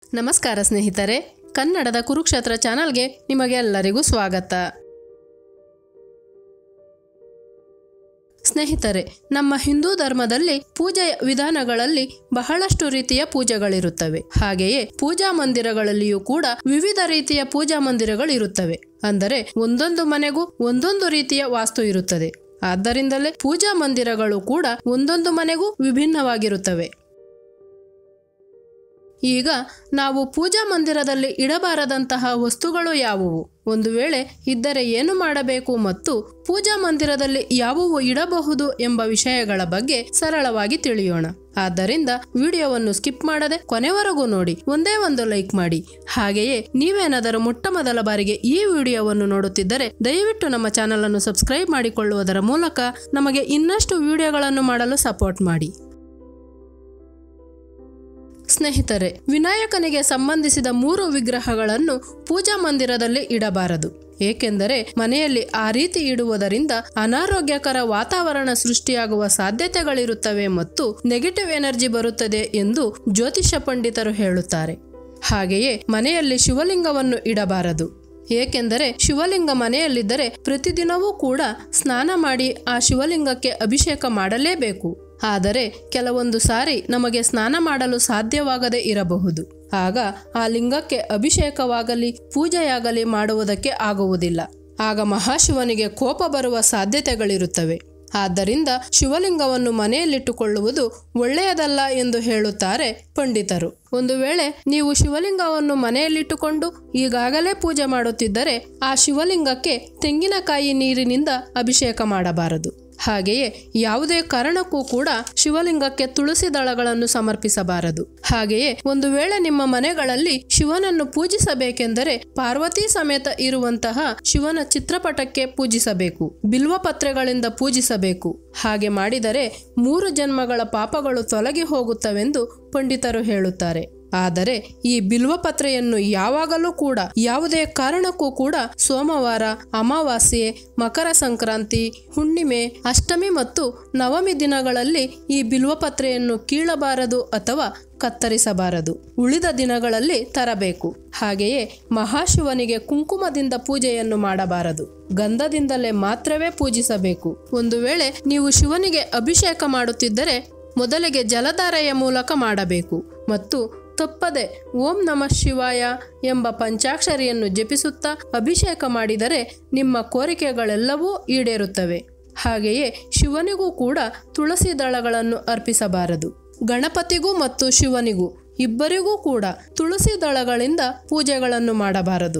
ನಮಸ್ಕಾರ ಸ್ನೇಹಿತರೆ ಕನ್ನಡದ ಕುರುಕ್ಷೇತ್ರ ಚಾನಲ್ಗೆ ನಿಮಗೆಲ್ಲರಿಗೂ ಸ್ವಾಗತ ಸ್ನೇಹಿತರೆ ನಮ್ಮ ಹಿಂದೂ ಧರ್ಮದಲ್ಲಿ ಪೂಜೆಯ ವಿಧಾನಗಳಲ್ಲಿ ಬಹಳಷ್ಟು ರೀತಿಯ ಪೂಜೆಗಳಿರುತ್ತವೆ ಹಾಗೆಯೇ ಪೂಜಾ ಮಂದಿರಗಳಲ್ಲಿಯೂ ಕೂಡ ವಿವಿಧ ರೀತಿಯ ಪೂಜಾ ಮಂದಿರಗಳಿರುತ್ತವೆ ಅಂದರೆ ಒಂದೊಂದು ಮನೆಗೂ ಒಂದೊಂದು ರೀತಿಯ ವಾಸ್ತು ಇರುತ್ತದೆ ಆದ್ದರಿಂದಲೇ ಪೂಜಾ ಮಂದಿರಗಳು ಕೂಡ ಒಂದೊಂದು ಮನೆಗೂ ವಿಭಿನ್ನವಾಗಿರುತ್ತವೆ ಈಗ ನಾವು ಪೂಜಾ ಮಂದಿರದಲ್ಲಿ ಇಡಬಾರದಂತಹ ವಸ್ತುಗಳು ಯಾವುವು ಒಂದು ವೇಳೆ ಇದ್ದರೆ ಏನು ಮಾಡಬೇಕು ಮತ್ತು ಪೂಜಾ ಮಂದಿರದಲ್ಲಿ ಯಾವುವು ಇಡಬಹುದು ಎಂಬ ವಿಷಯಗಳ ಬಗ್ಗೆ ಸರಳವಾಗಿ ತಿಳಿಯೋಣ ಆದ್ದರಿಂದ ವಿಡಿಯೋವನ್ನು ಸ್ಕಿಪ್ ಮಾಡದೆ ಕೊನೆವರೆಗೂ ನೋಡಿ ಒಂದೇ ಒಂದು ಲೈಕ್ ಮಾಡಿ ಹಾಗೆಯೇ ನೀವೇನಾದರೂ ಮೊಟ್ಟ ಮೊದಲ ಬಾರಿಗೆ ಈ ವಿಡಿಯೋವನ್ನು ನೋಡುತ್ತಿದ್ದರೆ ದಯವಿಟ್ಟು ನಮ್ಮ ಚಾನಲ್ ಅನ್ನು ಸಬ್ಸ್ಕ್ರೈಬ್ ಮಾಡಿಕೊಳ್ಳುವುದರ ಮೂಲಕ ನಮಗೆ ಇನ್ನಷ್ಟು ವಿಡಿಯೋಗಳನ್ನು ಮಾಡಲು ಸಪೋರ್ಟ್ ಮಾಡಿ ಸ್ನೇಹಿತರೆ ವಿನಾಯಕನಿಗೆ ಸಂಬಂಧಿಸಿದ ಮೂರು ವಿಗ್ರಹಗಳನ್ನು ಪೂಜಾ ಮಂದಿರದಲ್ಲಿ ಇಡಬಾರದು ಏಕೆಂದರೆ ಮನೆಯಲ್ಲಿ ಆ ರೀತಿ ಇಡುವುದರಿಂದ ಅನಾರೋಗ್ಯಕರ ವಾತಾವರಣ ಸೃಷ್ಟಿಯಾಗುವ ಸಾಧ್ಯತೆಗಳಿರುತ್ತವೆ ಮತ್ತು ನೆಗೆಟಿವ್ ಎನರ್ಜಿ ಬರುತ್ತದೆ ಎಂದು ಜ್ಯೋತಿಷ್ಯ ಪಂಡಿತರು ಹೇಳುತ್ತಾರೆ ಹಾಗೆಯೇ ಮನೆಯಲ್ಲಿ ಶಿವಲಿಂಗವನ್ನು ಇಡಬಾರದು ಏಕೆಂದರೆ ಶಿವಲಿಂಗ ಮನೆಯಲ್ಲಿದ್ದರೆ ಪ್ರತಿದಿನವೂ ಕೂಡ ಸ್ನಾನ ಮಾಡಿ ಆ ಶಿವಲಿಂಗಕ್ಕೆ ಅಭಿಷೇಕ ಮಾಡಲೇಬೇಕು ಆದರೆ ಕೆಲವೊಂದು ಸಾರಿ ನಮಗೆ ಸ್ನಾನ ಮಾಡಲು ಸಾಧ್ಯವಾಗದೇ ಇರಬಹುದು ಆಗ ಆ ಲಿಂಗಕ್ಕೆ ಅಭಿಷೇಕವಾಗಲಿ ಪೂಜೆಯಾಗಲಿ ಮಾಡುವುದಕ್ಕೆ ಆಗುವುದಿಲ್ಲ ಆಗ ಮಹಾಶಿವನಿಗೆ ಕೋಪ ಬರುವ ಸಾಧ್ಯತೆಗಳಿರುತ್ತವೆ ಆದ್ದರಿಂದ ಶಿವಲಿಂಗವನ್ನು ಮನೆಯಲ್ಲಿಟ್ಟುಕೊಳ್ಳುವುದು ಒಳ್ಳೆಯದಲ್ಲ ಎಂದು ಹೇಳುತ್ತಾರೆ ಪಂಡಿತರು ಒಂದು ವೇಳೆ ನೀವು ಶಿವಲಿಂಗವನ್ನು ಮನೆಯಲ್ಲಿಟ್ಟುಕೊಂಡು ಈಗಾಗಲೇ ಪೂಜೆ ಮಾಡುತ್ತಿದ್ದರೆ ಆ ಶಿವಲಿಂಗಕ್ಕೆ ತೆಂಗಿನಕಾಯಿ ನೀರಿನಿಂದ ಅಭಿಷೇಕ ಮಾಡಬಾರದು ಹಾಗೆಯೇ ಯಾವುದೇ ಕಾರಣಕ್ಕೂ ಕೂಡ ಶಿವಲಿಂಗಕ್ಕೆ ತುಳಸಿ ದಳಗಳನ್ನು ಸಮರ್ಪಿಸಬಾರದು ಹಾಗೆಯೇ ಒಂದು ವೇಳೆ ನಿಮ್ಮ ಮನೆಗಳಲ್ಲಿ ಶಿವನನ್ನು ಪೂಜಿಸಬೇಕೆಂದರೆ ಪಾರ್ವತಿ ಸಮೇತ ಇರುವಂತಹ ಶಿವನ ಚಿತ್ರಪಟಕ್ಕೆ ಪೂಜಿಸಬೇಕು ಬಿಲ್ವ ಪತ್ರೆಗಳಿಂದ ಪೂಜಿಸಬೇಕು ಹಾಗೆ ಮಾಡಿದರೆ ಮೂರು ಜನ್ಮಗಳ ಪಾಪಗಳು ತೊಲಗಿ ಹೋಗುತ್ತವೆಂದು ಪಂಡಿತರು ಹೇಳುತ್ತಾರೆ ಆದರೆ ಈ ಬಿಲ್ವಪತ್ರೆಯನ್ನು ಯಾವಾಗಲೂ ಕೂಡ ಯಾವುದೇ ಕಾರಣಕ್ಕೂ ಕೂಡ ಸೋಮವಾರ ಅಮಾವಾಸ್ಯೆ ಮಕರ ಸಂಕ್ರಾಂತಿ ಹುಣ್ಣಿಮೆ ಅಷ್ಟಮಿ ಮತ್ತು ನವಮಿ ದಿನಗಳಲ್ಲಿ ಈ ಬಿಲ್ವಪತ್ರೆಯನ್ನು ಕೀಳಬಾರದು ಅಥವಾ ಕತ್ತರಿಸಬಾರದು ಉಳಿದ ದಿನಗಳಲ್ಲಿ ತರಬೇಕು ಹಾಗೆಯೇ ಮಹಾಶಿವನಿಗೆ ಕುಂಕುಮದಿಂದ ಪೂಜೆಯನ್ನು ಮಾಡಬಾರದು ಗಂಧದಿಂದಲೇ ಮಾತ್ರವೇ ಪೂಜಿಸಬೇಕು ಒಂದು ವೇಳೆ ನೀವು ಶಿವನಿಗೆ ಅಭಿಷೇಕ ಮಾಡುತ್ತಿದ್ದರೆ ಮೊದಲಿಗೆ ಜಲಧಾರೆಯ ಮೂಲಕ ಮಾಡಬೇಕು ಮತ್ತು ತಪ್ಪದೆ ಓಂ ನಮಃ ಶಿವಾಯ ಎಂಬ ಪಂಚಾಕ್ಷರಿಯನ್ನು ಜಪಿಸುತ್ತಾ ಅಭಿಷೇಕ ಮಾಡಿದರೆ ನಿಮ್ಮ ಕೋರಿಕೆಗಳೆಲ್ಲವೂ ಈಡೇರುತ್ತವೆ ಹಾಗೆಯೇ ಶಿವನಿಗೂ ಕೂಡ ತುಳಸಿ ದಳಗಳನ್ನು ಅರ್ಪಿಸಬಾರದು ಗಣಪತಿಗೂ ಮತ್ತು ಶಿವನಿಗೂ ಇಬ್ಬರಿಗೂ ಕೂಡ ತುಳಸಿ ದಳಗಳಿಂದ ಪೂಜೆಗಳನ್ನು ಮಾಡಬಾರದು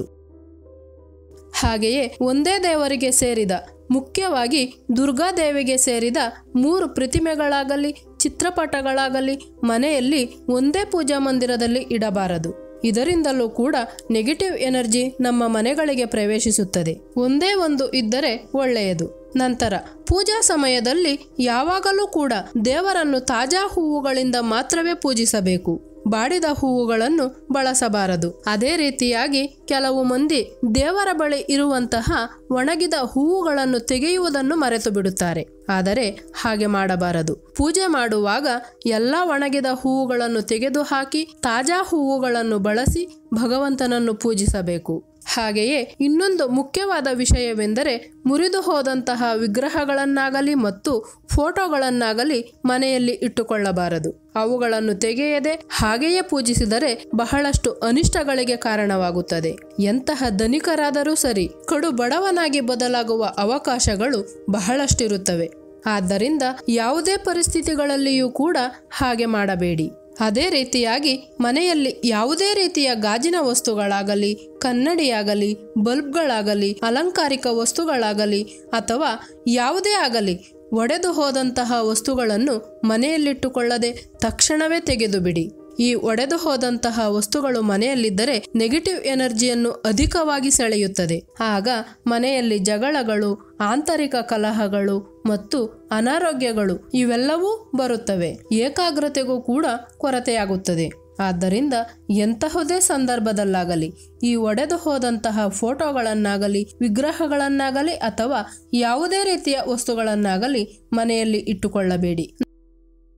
ಹಾಗೆಯೇ ಒಂದೇ ದೇವರಿಗೆ ಸೇರಿದ ಮುಖ್ಯವಾಗಿ ದುರ್ಗಾದೇವಿಗೆ ಸೇರಿದ ಮೂರು ಪ್ರತಿಮೆಗಳಾಗಲಿ ಚಿತ್ರಪಟಗಳಾಗಲಿ ಮನೆಯಲ್ಲಿ ಒಂದೇ ಪೂಜಾ ಮಂದಿರದಲ್ಲಿ ಇಡಬಾರದು ಇದರಿಂದಲೂ ಕೂಡ ನೆಗೆಟಿವ್ ಎನರ್ಜಿ ನಮ್ಮ ಮನೆಗಳಿಗೆ ಪ್ರವೇಶಿಸುತ್ತದೆ ಒಂದೇ ಒಂದು ಇದ್ದರೆ ಒಳ್ಳೆಯದು ನಂತರ ಪೂಜಾ ಸಮಯದಲ್ಲಿ ಯಾವಾಗಲೂ ಕೂಡ ದೇವರನ್ನು ತಾಜಾ ಹೂವುಗಳಿಂದ ಮಾತ್ರವೇ ಪೂಜಿಸಬೇಕು ಬಾಡಿದ ಹೂವುಗಳನ್ನು ಬಳಸಬಾರದು ಅದೇ ರೀತಿಯಾಗಿ ಕೆಲವು ಮಂದಿ ದೇವರ ಬಳಿ ಇರುವಂತಹ ಒಣಗಿದ ಹೂವುಗಳನ್ನು ತೆಗೆಯುವುದನ್ನು ಮರೆತು ಬಿಡುತ್ತಾರೆ ಆದರೆ ಹಾಗೆ ಮಾಡಬಾರದು ಪೂಜೆ ಮಾಡುವಾಗ ಎಲ್ಲ ಒಣಗಿದ ಹೂವುಗಳನ್ನು ತೆಗೆದುಹಾಕಿ ತಾಜಾ ಹೂವುಗಳನ್ನು ಬಳಸಿ ಭಗವಂತನನ್ನು ಪೂಜಿಸಬೇಕು ಹಾಗೆಯೇ ಇನ್ನೊಂದು ಮುಖ್ಯವಾದ ವಿಷಯವೆಂದರೆ ಮುರಿದು ಹೋದಂತಹ ವಿಗ್ರಹಗಳನ್ನಾಗಲಿ ಮತ್ತು ಫೋಟೋಗಳನ್ನಾಗಲಿ ಮನೆಯಲ್ಲಿ ಇಟ್ಟುಕೊಳ್ಳಬಾರದು ಅವುಗಳನ್ನು ತೆಗೆಯದೆ ಹಾಗೆಯೇ ಪೂಜಿಸಿದರೆ ಬಹಳಷ್ಟು ಅನಿಷ್ಟಗಳಿಗೆ ಕಾರಣವಾಗುತ್ತದೆ ಎಂತಹ ಧನಿಕರಾದರೂ ಸರಿ ಕಡು ಬಡವನಾಗಿ ಬದಲಾಗುವ ಅವಕಾಶಗಳು ಬಹಳಷ್ಟಿರುತ್ತವೆ ಆದ್ದರಿಂದ ಯಾವುದೇ ಪರಿಸ್ಥಿತಿಗಳಲ್ಲಿಯೂ ಕೂಡ ಹಾಗೆ ಮಾಡಬೇಡಿ ಅದೇ ರೀತಿಯಾಗಿ ಮನೆಯಲ್ಲಿ ಯಾವುದೇ ರೀತಿಯ ಗಾಜಿನ ವಸ್ತುಗಳಾಗಲಿ ಕನ್ನಡಿಯಾಗಲಿ ಬಲ್ಬ್ಗಳಾಗಲಿ ಅಲಂಕಾರಿಕ ವಸ್ತುಗಳಾಗಲಿ ಅಥವಾ ಯಾವುದೇ ಆಗಲಿ ಒಡೆದು ಹೋದಂತಹ ವಸ್ತುಗಳನ್ನು ಮನೆಯಲ್ಲಿಟ್ಟುಕೊಳ್ಳದೆ ತಕ್ಷಣವೇ ತೆಗೆದು ಬಿಡಿ ಈ ಒಡೆದು ಹೋದಂತಹ ವಸ್ತುಗಳು ಮನೆಯಲ್ಲಿದ್ದರೆ ನೆಗೆಟಿವ್ ಎನರ್ಜಿಯನ್ನು ಅಧಿಕವಾಗಿ ಸೆಳೆಯುತ್ತದೆ ಆಗ ಮನೆಯಲ್ಲಿ ಜಗಳಗಳು ಆಂತರಿಕ ಕಲಹಗಳು ಮತ್ತು ಅನಾರೋಗ್ಯಗಳು ಇವೆಲ್ಲವೂ ಬರುತ್ತವೆ ಏಕಾಗ್ರತೆಗೂ ಕೂಡ ಕೊರತೆಯಾಗುತ್ತದೆ ಆದ್ದರಿಂದ ಎಂತಹುದೇ ಸಂದರ್ಭದಲ್ಲಾಗಲಿ ಈ ಒಡೆದು ಹೋದಂತಹ ಫೋಟೋಗಳನ್ನಾಗಲಿ ವಿಗ್ರಹಗಳನ್ನಾಗಲಿ ಅಥವಾ ಯಾವುದೇ ರೀತಿಯ ವಸ್ತುಗಳನ್ನಾಗಲಿ ಮನೆಯಲ್ಲಿ ಇಟ್ಟುಕೊಳ್ಳಬೇಡಿ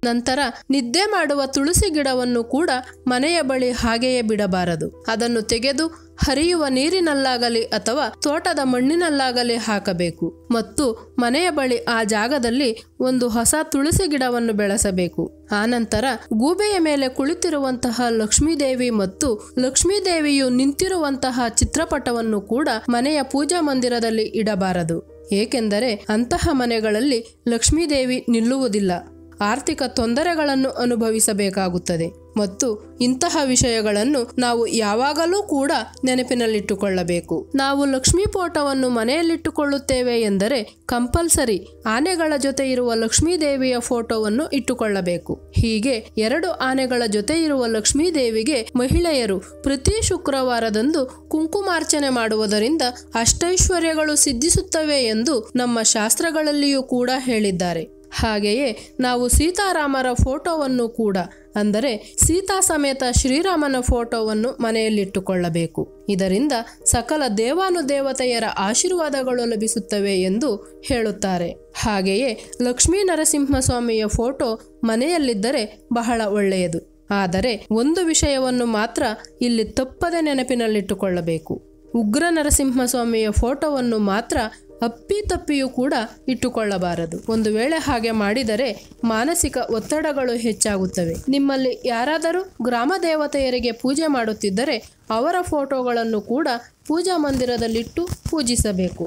ನಂತರ ನಿದ್ದೆ ಮಾಡುವ ತುಳಸಿ ಗಿಡವನ್ನು ಕೂಡ ಮನೆಯ ಬಳಿ ಹಾಗೆಯೇ ಬಿಡಬಾರದು ಅದನ್ನು ತೆಗೆದು ಹರಿಯುವ ನೀರಿನಲ್ಲಾಗಲಿ ಅಥವಾ ತೋಟದ ಮಣ್ಣಿನಲ್ಲಾಗಲಿ ಹಾಕಬೇಕು ಮತ್ತು ಮನೆಯ ಬಳಿ ಆ ಜಾಗದಲ್ಲಿ ಒಂದು ಹೊಸ ತುಳಸಿ ಗಿಡವನ್ನು ಬೆಳೆಸಬೇಕು ಆನಂತರ ಗೂಬೆಯ ಮೇಲೆ ಕುಳಿತಿರುವಂತಹ ಲಕ್ಷ್ಮೀದೇವಿ ಮತ್ತು ಲಕ್ಷ್ಮೀದೇವಿಯು ನಿಂತಿರುವಂತಹ ಚಿತ್ರಪಟವನ್ನು ಕೂಡ ಮನೆಯ ಪೂಜಾ ಮಂದಿರದಲ್ಲಿ ಇಡಬಾರದು ಏಕೆಂದರೆ ಅಂತಹ ಮನೆಗಳಲ್ಲಿ ಲಕ್ಷ್ಮೀದೇವಿ ನಿಲ್ಲುವುದಿಲ್ಲ ಆರ್ಥಿಕ ತೊಂದರೆಗಳನ್ನು ಅನುಭವಿಸಬೇಕಾಗುತ್ತದೆ ಮತ್ತು ಇಂತಹ ವಿಷಯಗಳನ್ನು ನಾವು ಯಾವಾಗಲೂ ಕೂಡ ನೆನಪಿನಲ್ಲಿಟ್ಟುಕೊಳ್ಳಬೇಕು ನಾವು ಲಕ್ಷ್ಮೀ ಫೋಟೋವನ್ನು ಮನೆಯಲ್ಲಿಟ್ಟುಕೊಳ್ಳುತ್ತೇವೆ ಎಂದರೆ ಕಂಪಲ್ಸರಿ ಆನೆಗಳ ಜೊತೆ ಇರುವ ಲಕ್ಷ್ಮೀದೇವಿಯ ಫೋಟೋವನ್ನು ಇಟ್ಟುಕೊಳ್ಳಬೇಕು ಹೀಗೆ ಎರಡು ಆನೆಗಳ ಜೊತೆ ಇರುವ ಲಕ್ಷ್ಮೀದೇವಿಗೆ ಮಹಿಳೆಯರು ಪ್ರತಿ ಶುಕ್ರವಾರದಂದು ಕುಂಕುಮಾರ್ಚನೆ ಮಾಡುವುದರಿಂದ ಅಷ್ಟೈಶ್ವರ್ಯಗಳು ಸಿದ್ಧಿಸುತ್ತವೆ ಎಂದು ನಮ್ಮ ಶಾಸ್ತ್ರಗಳಲ್ಲಿಯೂ ಕೂಡ ಹೇಳಿದ್ದಾರೆ ಹಾಗೆಯೇ ನಾವು ಸೀತಾರಾಮರ ಫೋಟೋವನ್ನು ಕೂಡ ಅಂದರೆ ಸೀತಾ ಸಮೇತ ಶ್ರೀರಾಮನ ಫೋಟೋವನ್ನು ಮನೆಯಲ್ಲಿಟ್ಟುಕೊಳ್ಳಬೇಕು ಇದರಿಂದ ಸಕಲ ದೇವಾನುದೇವತೆಯರ ಆಶೀರ್ವಾದಗಳು ಲಭಿಸುತ್ತವೆ ಎಂದು ಹೇಳುತ್ತಾರೆ ಹಾಗೆಯೇ ಲಕ್ಷ್ಮೀ ನರಸಿಂಹಸ್ವಾಮಿಯ ಫೋಟೋ ಮನೆಯಲ್ಲಿದ್ದರೆ ಬಹಳ ಒಳ್ಳೆಯದು ಆದರೆ ಒಂದು ವಿಷಯವನ್ನು ಮಾತ್ರ ಇಲ್ಲಿ ತಪ್ಪದೆ ನೆನಪಿನಲ್ಲಿಟ್ಟುಕೊಳ್ಳಬೇಕು ಉಗ್ರ ನರಸಿಂಹಸ್ವಾಮಿಯ ಫೋಟೋವನ್ನು ಮಾತ್ರ ಅಪ್ಪಿ ತಪ್ಪಿಯೂ ಕೂಡ ಇಟ್ಟುಕೊಳ್ಳಬಾರದು ಒಂದು ವೇಳೆ ಹಾಗೆ ಮಾಡಿದರೆ ಮಾನಸಿಕ ಒತ್ತಡಗಳು ಹೆಚ್ಚಾಗುತ್ತವೆ ನಿಮ್ಮಲ್ಲಿ ಯಾರಾದರೂ ಗ್ರಾಮ ದೇವತೆಯರಿಗೆ ಪೂಜೆ ಮಾಡುತ್ತಿದ್ದರೆ ಅವರ ಫೋಟೋಗಳನ್ನು ಕೂಡ ಪೂಜಾ ಮಂದಿರದಲ್ಲಿಟ್ಟು ಪೂಜಿಸಬೇಕು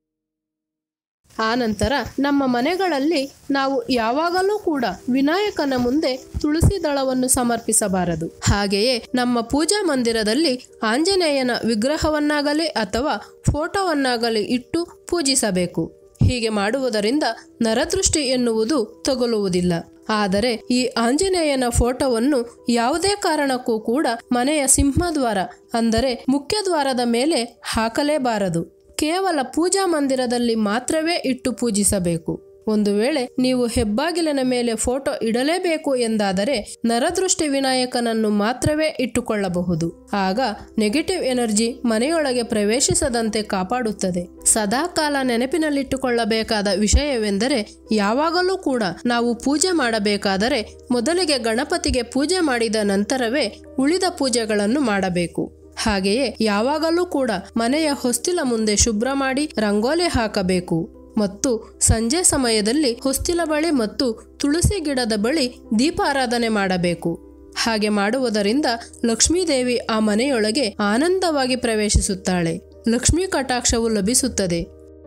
ಆನಂತರ ನಮ್ಮ ಮನೆಗಳಲ್ಲಿ ನಾವು ಯಾವಾಗಲೂ ಕೂಡ ವಿನಾಯಕನ ಮುಂದೆ ತುಳಸಿ ದಳವನ್ನು ಸಮರ್ಪಿಸಬಾರದು ಹಾಗೆಯೇ ನಮ್ಮ ಪೂಜಾ ಮಂದಿರದಲ್ಲಿ ಆಂಜನೇಯನ ವಿಗ್ರಹವನ್ನಾಗಲಿ ಅಥವಾ ಫೋಟೋವನ್ನಾಗಲಿ ಇಟ್ಟು ಪೂಜಿಸಬೇಕು ಹೀಗೆ ಮಾಡುವುದರಿಂದ ನರದೃಷ್ಟಿ ಎನ್ನುವುದು ತಗುಲುವುದಿಲ್ಲ ಆದರೆ ಈ ಆಂಜನೇಯನ ಫೋಟೋವನ್ನು ಯಾವುದೇ ಕಾರಣಕ್ಕೂ ಕೂಡ ಮನೆಯ ಸಿಂಹದ್ವಾರ ಅಂದರೆ ಮುಖ್ಯ ದ್ವಾರದ ಮೇಲೆ ಹಾಕಲೇಬಾರದು ಕೇವಲ ಪೂಜಾ ಮಂದಿರದಲ್ಲಿ ಮಾತ್ರವೇ ಇಟ್ಟು ಪೂಜಿಸಬೇಕು ಒಂದು ವೇಳೆ ನೀವು ಹೆಬ್ಬಾಗಿಲಿನ ಮೇಲೆ ಫೋಟೋ ಇಡಲೇಬೇಕು ಎಂದಾದರೆ ನರದೃಷ್ಟಿ ವಿನಾಯಕನನ್ನು ಮಾತ್ರವೇ ಇಟ್ಟುಕೊಳ್ಳಬಹುದು ಆಗ ನೆಗೆಟಿವ್ ಎನರ್ಜಿ ಮನೆಯೊಳಗೆ ಪ್ರವೇಶಿಸದಂತೆ ಕಾಪಾಡುತ್ತದೆ ಸದಾಕಾಲ ನೆನಪಿನಲ್ಲಿಟ್ಟುಕೊಳ್ಳಬೇಕಾದ ವಿಷಯವೆಂದರೆ ಯಾವಾಗಲೂ ಕೂಡ ನಾವು ಪೂಜೆ ಮಾಡಬೇಕಾದರೆ ಮೊದಲಿಗೆ ಗಣಪತಿಗೆ ಪೂಜೆ ಮಾಡಿದ ನಂತರವೇ ಉಳಿದ ಪೂಜೆಗಳನ್ನು ಮಾಡಬೇಕು ಹಾಗೆಯೇ ಯಾವಾಗಲೂ ಕೂಡ ಮನೆಯ ಹೊಸ್ತಿಲ ಮುಂದೆ ಶುಭ್ರ ಮಾಡಿ ರಂಗೋಲಿ ಹಾಕಬೇಕು ಮತ್ತು ಸಂಜೆ ಸಮಯದಲ್ಲಿ ಹೊಸ್ತಿಲ ಬಳಿ ಮತ್ತು ತುಳಸಿ ಗಿಡದ ಬಳಿ ದೀಪಾರಾಧನೆ ಮಾಡಬೇಕು ಹಾಗೆ ಮಾಡುವುದರಿಂದ ಲಕ್ಷ್ಮೀದೇವಿ ಆ ಮನೆಯೊಳಗೆ ಆನಂದವಾಗಿ ಪ್ರವೇಶಿಸುತ್ತಾಳೆ ಲಕ್ಷ್ಮೀ ಕಟಾಕ್ಷವು ಲಭಿಸುತ್ತದೆ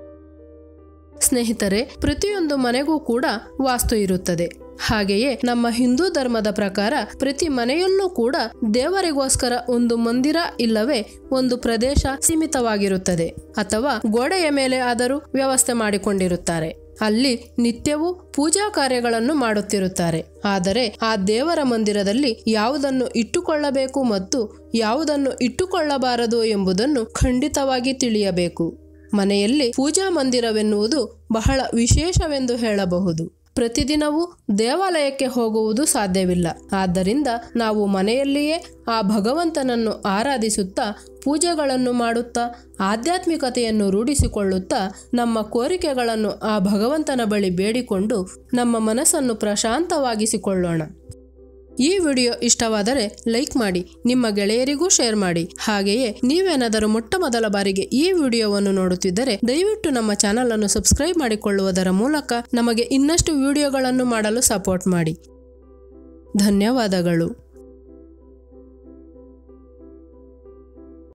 ಸ್ನೇಹಿತರೆ ಪ್ರತಿಯೊಂದು ಮನೆಗೂ ಕೂಡ ವಾಸ್ತು ಇರುತ್ತದೆ ಹಾಗೆಯೇ ನಮ್ಮ ಹಿಂದೂ ಧರ್ಮದ ಪ್ರಕಾರ ಪ್ರತಿ ಮನೆಯಲ್ಲೂ ಕೂಡ ದೇವರಿಗೋಸ್ಕರ ಒಂದು ಮಂದಿರ ಇಲ್ಲವೇ ಒಂದು ಪ್ರದೇಶ ಸೀಮಿತವಾಗಿರುತ್ತದೆ ಅಥವಾ ಗೋಡೆಯ ಮೇಲೆ ಆದರೂ ವ್ಯವಸ್ಥೆ ಮಾಡಿಕೊಂಡಿರುತ್ತಾರೆ ಅಲ್ಲಿ ನಿತ್ಯವೂ ಪೂಜಾ ಕಾರ್ಯಗಳನ್ನು ಮಾಡುತ್ತಿರುತ್ತಾರೆ ಆದರೆ ಆ ದೇವರ ಮಂದಿರದಲ್ಲಿ ಯಾವುದನ್ನು ಇಟ್ಟುಕೊಳ್ಳಬೇಕು ಮತ್ತು ಯಾವುದನ್ನು ಇಟ್ಟುಕೊಳ್ಳಬಾರದು ಎಂಬುದನ್ನು ಖಂಡಿತವಾಗಿ ತಿಳಿಯಬೇಕು ಮನೆಯಲ್ಲಿ ಪೂಜಾ ಮಂದಿರವೆನ್ನುವುದು ಬಹಳ ವಿಶೇಷವೆಂದು ಹೇಳಬಹುದು ಪ್ರತಿದಿನವೂ ದೇವಾಲಯಕ್ಕೆ ಹೋಗುವುದು ಸಾಧ್ಯವಿಲ್ಲ ಆದ್ದರಿಂದ ನಾವು ಮನೆಯಲ್ಲಿಯೇ ಆ ಭಗವಂತನನ್ನು ಆರಾಧಿಸುತ್ತಾ ಪೂಜೆಗಳನ್ನು ಮಾಡುತ್ತಾ ಆಧ್ಯಾತ್ಮಿಕತೆಯನ್ನು ರೂಢಿಸಿಕೊಳ್ಳುತ್ತಾ ನಮ್ಮ ಕೋರಿಕೆಗಳನ್ನು ಆ ಭಗವಂತನ ಬಳಿ ಬೇಡಿಕೊಂಡು ನಮ್ಮ ಮನಸ್ಸನ್ನು ಪ್ರಶಾಂತವಾಗಿಸಿಕೊಳ್ಳೋಣ ಈ ವಿಡಿಯೋ ಇಷ್ಟವಾದರೆ ಲೈಕ್ ಮಾಡಿ ನಿಮ್ಮ ಗೆಳೆಯರಿಗೂ ಶೇರ್ ಮಾಡಿ ಹಾಗೆಯೇ ನೀವೇನಾದರೂ ಮೊಟ್ಟ ಮೊದಲ ಬಾರಿಗೆ ಈ ವಿಡಿಯೋವನ್ನು ನೋಡುತ್ತಿದ್ದರೆ ದಯವಿಟ್ಟು ನಮ್ಮ ಚಾನಲ್ ಅನ್ನು ಸಬ್ಸ್ಕ್ರೈಬ್ ಮಾಡಿಕೊಳ್ಳುವುದರ ಮೂಲಕ ನಮಗೆ ಇನ್ನಷ್ಟು ವಿಡಿಯೋಗಳನ್ನು ಮಾಡಲು ಸಪೋರ್ಟ್ ಮಾಡಿ ಧನ್ಯವಾದಗಳು